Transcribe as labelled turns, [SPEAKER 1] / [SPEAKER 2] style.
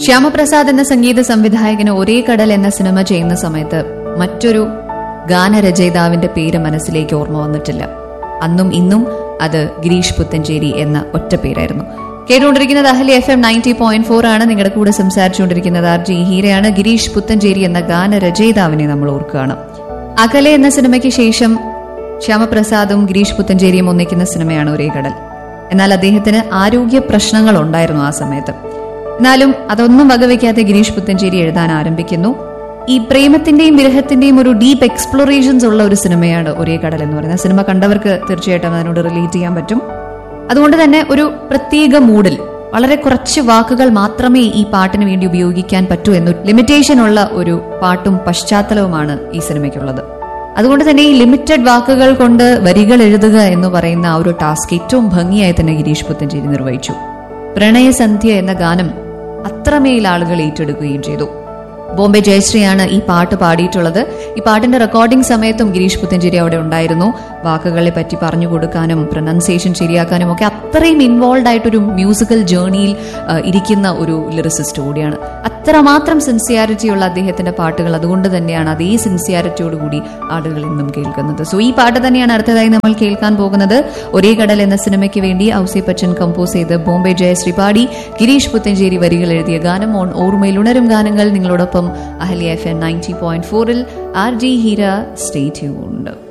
[SPEAKER 1] ശ്യാമപ്രസാദ് എന്ന സംഗീത സംവിധായകന് ഒരേ കടൽ എന്ന സിനിമ ചെയ്യുന്ന സമയത്ത് മറ്റൊരു ഗാനരചയിതാവിന്റെ പേര് മനസ്സിലേക്ക് ഓർമ്മ വന്നിട്ടില്ല അന്നും ഇന്നും അത് ഗിരീഷ് പുത്തഞ്ചേരി എന്ന ഒറ്റ പേരായിരുന്നു കേട്ടുകൊണ്ടിരിക്കുന്നത് Ahalya F M ninety point four ആണ് നിങ്ങളുടെ കൂടെ സംസാരിച്ചുകൊണ്ടിരിക്കുന്നത് ആർ ജി ഹീരയാണ് ഗിരീഷ് പുത്തഞ്ചേരി എന്ന ഗാനരചയിതാവിനെ നമ്മൾ ഓർക്കുകയാണ് അകലെ എന്ന സിനിമയ്ക്ക് ശേഷം ശ്യാമപ്രസാദും ഗിരീഷ് പുത്തഞ്ചേരിയും ഒന്നിക്കുന്ന സിനിമയാണ് ഒരേ കടൽ എന്നാൽ അദ്ദേഹത്തിന് ആരോഗ്യ പ്രശ്നങ്ങൾ ഉണ്ടായിരുന്നു ആ സമയത്ത് എന്നാലും അതൊന്നും വകവയ്ക്കാതെ ഗിരീഷ് പുത്തഞ്ചേരി എഴുതാൻ ആരംഭിക്കുന്നു ഈ പ്രേമത്തിന്റെയും വിരഹത്തിന്റെയും ഒരു ഡീപ്പ് എക്സ്പ്ലോറേഷൻസ് ഉള്ള ഒരു സിനിമയാണ് ഒരേ കടൽ എന്ന് പറയുന്നത് സിനിമ കണ്ടവർക്ക് തീർച്ചയായിട്ടും അതിനോട് റിലേറ്റ് ചെയ്യാൻ പറ്റും അതുകൊണ്ട് തന്നെ ഒരു പ്രത്യേക മൂഡിൽ വളരെ കുറച്ച് വാക്കുകൾ മാത്രമേ ഈ പാട്ടിന് വേണ്ടി ഉപയോഗിക്കാൻ പറ്റൂ എന്നൊരു ലിമിറ്റേഷൻ ഉള്ള ഒരു പാട്ടും പശ്ചാത്തലവുമാണ് ഈ സിനിമയ്ക്കുള്ളത് അതുകൊണ്ട് തന്നെ ഈ ലിമിറ്റഡ് വാക്കുകൾ കൊണ്ട് വരികൾ എഴുതുക എന്ന് പറയുന്ന ആ ഒരു ടാസ്ക് ഏറ്റവും ഭംഗിയായി തന്നെ ഗിരീഷ് പുത്തഞ്ചേരി നിർവഹിച്ചു പ്രണയസന്ധ്യ എന്ന ഗാനം അത്രമേൽ ആളുകൾ ഏറ്റെടുക്കുകയും ചെയ്തു ബോംബെ ജയശ്രീയാണ് ഈ പാട്ട് പാടിയിട്ടുള്ളത് ഈ പാട്ടിന്റെ റെക്കോർഡിംഗ് സമയത്തും ഗിരീഷ് പുത്തഞ്ചേരി അവിടെ ഉണ്ടായിരുന്നു വാക്കുകളെ പറ്റി പറഞ്ഞു കൊടുക്കാനും പ്രൊനൗൺസിയേഷൻ ശരിയാക്കാനും ഒക്കെ അത്രയും ഇൻവോൾവ് ആയിട്ടൊരു മ്യൂസിക്കൽ ജേർണിയിൽ ആ, ഇരിക്കുന്ന ഒരു ലിറിസിസ്റ്റ് കൂടിയാണ് അത്രമാത്രം സിൻസിയാരിറ്റി ഉള്ള അദ്ദേഹത്തിന്റെ പാട്ടുകൾ അതുകൊണ്ട് തന്നെയാണ് അതേ സിൻസിയാരിറ്റിയോട് കൂടി ആളുകൾ ഇന്നും കേൾക്കുന്നത് സോ ഈ പാട്ട് തന്നെയാണ് അടുത്തതായി നമ്മൾ കേൾക്കാൻ പോകുന്നത് ഒരേ കടൽ എന്ന സിനിമയ്ക്ക് വേണ്ടി ഔസേ ബച്ചൻ കമ്പോസ് ചെയ്ത് ബോംബെ ജയശ്രീ പാടി ഗിരീഷ് പുത്തഞ്ചേരി വരികൾ എഴുതിയ ഗാനം ഓൺ ഓർമ്മയിൽ ഉണരും ഗാനങ്ങൾ നിങ്ങളോടൊപ്പം Ahalya F M ninety point ഫോറിൽ R G Heera stay tuned